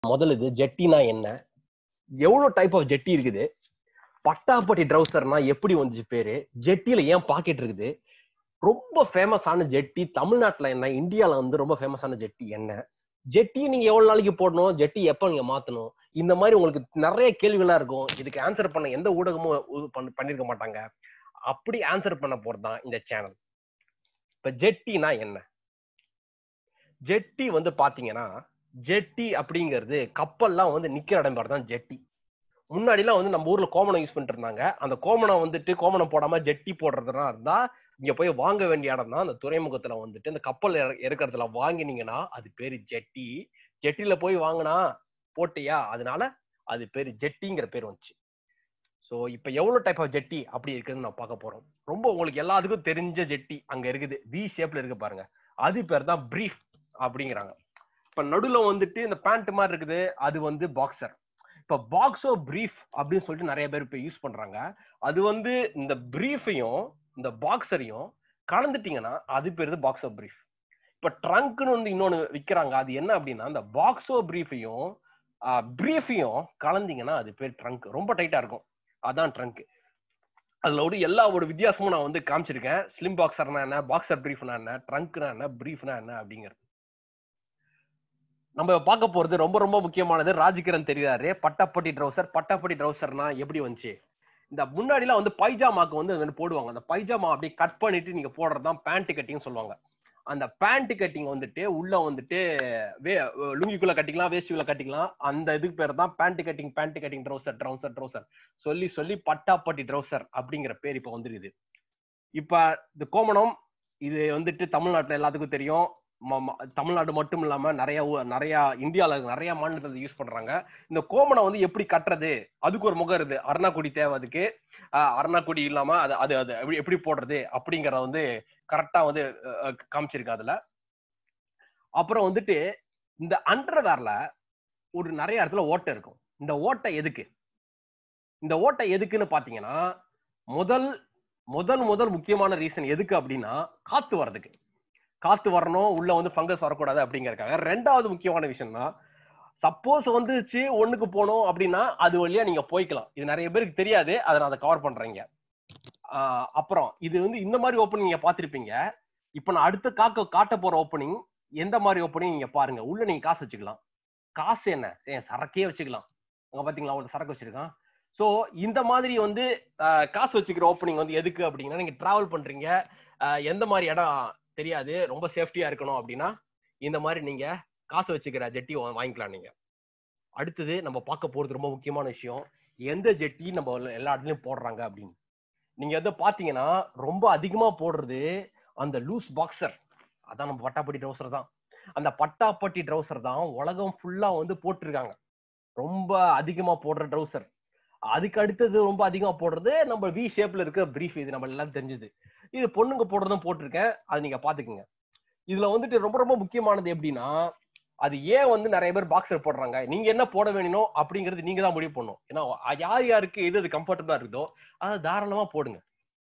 முதல்ல இது ஜெட்டினா என்ன எவ்வளவு டைப் ஆஃப் ஜெட்டி இருக்குது பட்டாப்பட்டி ட்ரௌசர்னா எப்படி வந்துச்சு பேரு ஜெட்டியில ஏன் பாக்கெட் இருக்குது ரொம்ப ஃபேமஸான ஜெட்டி தமிழ்நாட்டுல என்ன இந்தியால வந்து ரொம்ப ஃபேமஸான ஜெட்டி என்ன ஜெட்டி நீங்க எவ்வளவு நாளைக்கு போடணும் ஜெட்டி எப்ப நீங்க மாத்தணும் இந்த மாதிரி உங்களுக்கு நிறைய கேள்விகளா இருக்கும் இதுக்கு ஆன்சர் பண்ண எந்த ஊடகமும் இது பண்ண- பண்ணிருக்க மாட்டாங்க அப்படி ஆன்சர் பண்ண போறதுதான் இந்த சேனல் இப்ப ஜெட்டினா என்ன ஜெட்டி வந்து பாத்தீங்கன்னா ஜெட்டி அப்படிங்கிறது கப்பல்லாம் வந்து நிக்கிற இடம் பேர் தான் ஜெட்டி முன்னாடிலாம் வந்து நம்ம ஊர்ல கோமணம் யூஸ் பண்ணிட்டு இருந்தாங்க அந்த கோமணம் வந்துட்டு கோமணம் போடாம ஜெட்டி போடுறதுனா இருந்தா இங்க போய் வாங்க வேண்டிய இடம் தான் அந்த துறைமுகத்துல வந்துட்டு இந்த கப்பல் இற- இறக்கறதுல வாங்கினீங்கன்னா அது பேரு ஜெட்டி ஜெட்டில போய் வாங்கினா போட்டியா அதனால அது பேரு ஜெட்டிங்கிற பேர் வந்துச்சு ஸோ இப்போ எவ்வளவு டைப் ஆஃப் ஜெட்டி அப்படி இருக்குதுன்னு நான் பார்க்க போறோம் ரொம்ப உங்களுக்கு எல்லாத்துக்கும் தெரிஞ்ச ஜெட்டி அங்க இருக்குது வி ஷேப்ல இருக்கு பாருங்க அது பேர் தான் பிரீஃப் அப்படிங்கிறாங்க இப்ப நடுவுல வந்துட்டு இந்த பேண்ட் மாதிரி இருக்குது அது வந்து பாக்ஸர் இப்ப பாக்ஸோ பிரீஃப் அப்படின்னு சொல்லிட்டு நிறைய பேர் இப்ப யூஸ் பண்றாங்க அது வந்து இந்த பிரீஃபையும் இந்த பாக்ஸரையும் கலந்துட்டீங்கன்னா அது பேர் பாக்ஸோ பிரீஃப் இப்ப ட்ரங்க்னு வந்து இன்னொன்னு விக்கிறாங்க அது என்ன அப்படின்னா இந்த பாக்ஸோ பிரீஃபையும் பிரீஃபையும் கலந்தீங்கன்னா அது பேர் ட்ரங்க் ரொம்ப டைட்டா இருக்கும் அதான் ட்ரங்க் அதுல ஒரு எல்லா ஒரு வித்தியாசமும் நான் வந்து காமிச்சிருக்கேன் ஸ்லிம் பாக்ஸர்னா என்ன பாக்ஸர் பிரீஃப்னா என்ன ட்ரங்க்னா என்ன பிரீஃப்னா என்ன அப்படிங்கிறது நம்ம பார்க்க போறது ரொம்ப ரொம்ப முக்கியமானது ராஜகிரண் தெரியாரு பட்டாப்பட்டி ட்ரௌசர் பட்டாப்பட்டி ட்ரௌசர்னா எப்படி வந்துச்சு இந்த முன்னாடிலாம் வந்து பைஜாமாக்கு வந்து அது வந்து போடுவாங்க அந்த பைஜாமா அப்படியே கட் பண்ணிட்டு நீங்க போடுறது தான் பேண்ட் கட்டிங் சொல்லுவாங்க அந்த பேண்ட் கட்டிங் வந்துட்டு உள்ள வந்துட்டு வே லுங்கிக்குள்ள கட்டிக்கலாம் வேஷ்டிக்குள்ள கட்டிக்கலாம் அந்த இதுக்கு பேர் தான் pant cutting pant cutting trouser trouser trouser சொல்லி சொல்லி பட்டாப்பட்டி ட்ரௌசர் அப்படிங்கிற பேர் இப்ப வந்துருது இப்ப இந்த கோமணம் இது வந்துட்டு தமிழ்நாட்டுல எல்லாத்துக்கும் தெரியும் ம- ம- தமிழ்நாடு மட்டும் இல்லாம நிறைய ஊ- நிறைய இந்தியால நிறைய மாநிலத்தில் யூஸ் பண்றாங்க இந்த கோமணம் வந்து எப்படி கட்டுறது அதுக்கு ஒரு முகம் இருக்குது அருணாக்குடி தேவை அதுக்கு ஆஹ் அருணாக்குடி இல்லாம அது அது அது எப்படி எப்படி போடுறது அப்படிங்கறத வந்து கரெக்டா வந்து அஹ், காமிச்சிருக்கு அதுல அப்புறம் வந்துட்டு இந்த அண்டர்வேர்ல ஒரு நிறைய இடத்துல ஓட்டை இருக்கும் இந்த ஓட்டை எதுக்கு இந்த ஓட்டை எதுக்குன்னு பாத்தீங்கன்னா முதல் முதல் முதல் முக்கியமான ரீசன் எதுக்கு அப்படின்னா காத்து வர்றதுக்கு காத்து வரணும் உள்ள வந்து ஃபங்கஸ் வரக்கூடாது அப்படிங்கறதுக்காக ரெண்டாவது முக்கியமான விஷயம்னா சப்போஸ் வந்துச்சு ஒண்ணுக்கு போகணும் அப்படின்னா அது வழியா நீங்க போய்க்கலாம் இது நிறைய பேருக்கு தெரியாது அதை நான் அதை கவர் பண்றேங்க ஆஹ் அப்புறம் இது வந்து இந்த மாதிரி ஓப்பனிங் நீங்க பார்த்திருப்பீங்க இப்போ நான் அடுத்த காக்க காட்ட போற ஓப்பனிங் எந்த மாதிரி ஓப்பனிங் நீங்க பாருங்க உள்ள நீங்க காசு வச்சுக்கலாம் காசு என்ன ஏன் சரக்கே வச்சுக்கலாம் அங்க பாத்தீங்களா ஒரு சரக்கு வச்சிருக்கான் சோ இந்த மாதிரி வந்து ஆஹ் காசு வச்சுக்கிற ஓப்பனிங் வந்து எதுக்கு அப்படின்னா நீங்க டிராவல் பண்றீங்க ஆஹ் எந்த மாதிரி இடம் தெரியாது ரொம்ப சேஃப்டியா இருக்கணும் அப்படின்னா இந்த மாதிரி நீங்க காசு வச்சுக்கிற ஜெட்டி வா- வாங்கிக்கலாம் நீங்க அடுத்தது நம்ம பார்க்க போறது ரொம்ப முக்கியமான விஷயம் எந்த ஜெட்டி நம்ம எல்லா இடத்துலயும் போடுறாங்க அப்படின்னு நீங்க எதை பாத்தீங்கன்னா ரொம்ப அதிகமா போடுறது அந்த லூஸ் பாக்ஸர் அதான் நம்ம பட்டாப்பட்டி ட்ரௌசர் தான் அந்த பட்டாப்பட்டி ட்ரௌசர் தான் உலகம் ஃபுல்லா வந்து போட்டிருக்காங்க ரொம்ப அதிகமா போடுற ட்ரௌசர் அதுக்கு அடுத்தது ரொம்ப அதிகமா போடுறது நம்ம வி ஷேப்ல இருக்க பிரீஃப் இது நம்ம எல்லாம் தெரிஞ்சது இது பொண்ணுங்க போடுறதும் போட்டிருக்கேன் அது நீங்க பாத்துக்கோங்க இதுல வந்துட்டு ரொம்ப ரொம்ப முக்கியமானது எப்படின்னா அது ஏன் வந்து நிறைய பேர் பாக்ஸர் போடுறாங்க நீங்க என்ன போட வேணும் அப்படிங்கிறது நீங்க தான் முடிவு பண்ணும் ஏன்னா யார் யாருக்கு எது அது கம்ஃபர்டபுளா இருக்குதோ அதை தாராளமா போடுங்க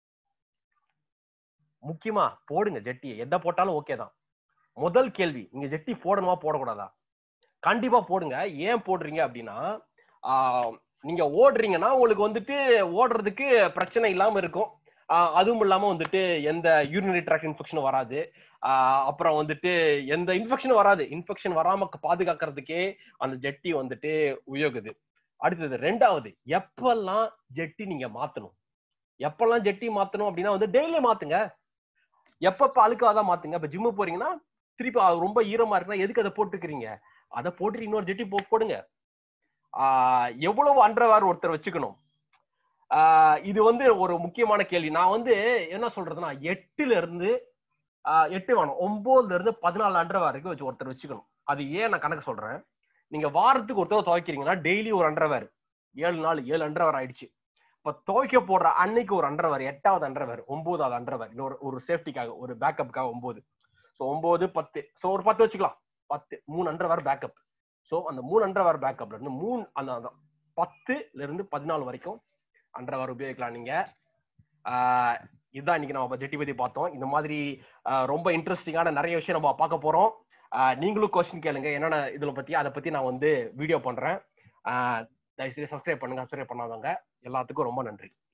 முக்கியமா போடுங்க ஜெட்டியை எதை போட்டாலும் ஓகே தான் முதல் கேள்வி நீங்க ஜெட்டி போடணுமா போடக்கூடாதா கண்டிப்பா போடுங்க ஏன் போடுறீங்க அப்படின்னா ஆஹ், நீங்க ஓடுறீங்கன்னா உங்களுக்கு வந்துட்டு ஓடுறதுக்கு பிரச்சனை இல்லாம இருக்கும் ஆஹ், அதுவும் இல்லாம வந்துட்டு எந்த யூரினரி ட்ராக் இன்ஃபெக்ஷனும் வராது ஆஹ், அப்புறம் வந்துட்டு எந்த இன்ஃபெக்ஷனும் வராது இன்ஃபெக்ஷன் வராம பாதுகாக்கிறதுக்கே அந்த ஜெட்டி வந்துட்டு உபயோகுது அடுத்தது ரெண்டாவது எப்பெல்லாம் ஜெட்டி நீங்க மாத்தணும் எப்பெல்லாம் ஜெட்டி மாத்தணும் அப்படின்னா வந்து டெய்லி மாத்துங்க எப்பப்ப அழுக்காதான் மாத்துங்க இப்ப ஜிம்மு போறீங்கன்னா திருப்பி அது ரொம்ப ஈரமா இருக்குன்னா எதுக்கு அதை போட்டுக்கிறீங்க அதை போட்டு இன்னொரு ஜெட்டி போ போடுங்க ஆஹ் எவ்வளவு அண்டர்வேர் ஒருத்தர் வச்சுக்கணும் ஆஹ் இது வந்து ஒரு முக்கியமான கேள்வி நான் வந்து என்ன சொல்றதுன்னா எட்டுல இருந்து ஆஹ் எட்டு வேணும் ஒன்பதுல இருந்து பதினாலு அண்டர்வேர் வரைக்கும் வச்சு ஒருத்தர் வச்சுக்கணும் அது ஏன் நான் கணக்கு சொல்றேன் நீங்க வாரத்துக்கு ஒருத்தர் துவைக்கிறீங்கன்னா டெய்லி ஒரு அண்டர்வேர் ஏழு நாள் ஏழு அண்டர்வேர் ஆயிடுச்சு இப்ப துவைக்க போடுற அன்னைக்கு ஒரு அண்டர்வேர் எட்டாவது அண்டர்வேர் ஒன்பதாவது அண்டர்வேர் இன்னொரு ஒரு சேஃப்டிக்காக ஒரு பேக்கப்புக்காக ஒன்பது ஸோ ஒன்பது பத்து ஸோ ஒரு பத்து வச்சுக்கலாம் பத்து மூணு அண்டர்வேர் பேக்கப் ஸோ அந்த மூணு அண்டர்வேர் பேக்கப்ல இருந்து மூணு அந்த அந்த பத்துல இருந்து பதினாலு வரைக்கும் அண்டர்வேர் உபயோகிக்கலாம் நீங்க ஆஹ் இதுதான் இன்னைக்கு நம்ம ஜெட்டி பத்தி பார்த்தோம் இந்த மாதிரி ஆஹ் ரொம்ப இன்ட்ரெஸ்டிங்கான நிறைய விஷயம் நம்ம பார்க்க போறோம் ஆஹ் நீங்களும் கொஸ்டின் கேளுங்க என்னென்ன இதுல பத்தி அதை பத்தி நான் வந்து வீடியோ பண்றேன் ஆஹ் தயவுசெய்து சப்ஸ்கிரைப் பண்ணுங்க சப்ஸ்கிரைப் பண்ணாதவங்க எல்லாத்துக்கும் ரொம்ப நன்றி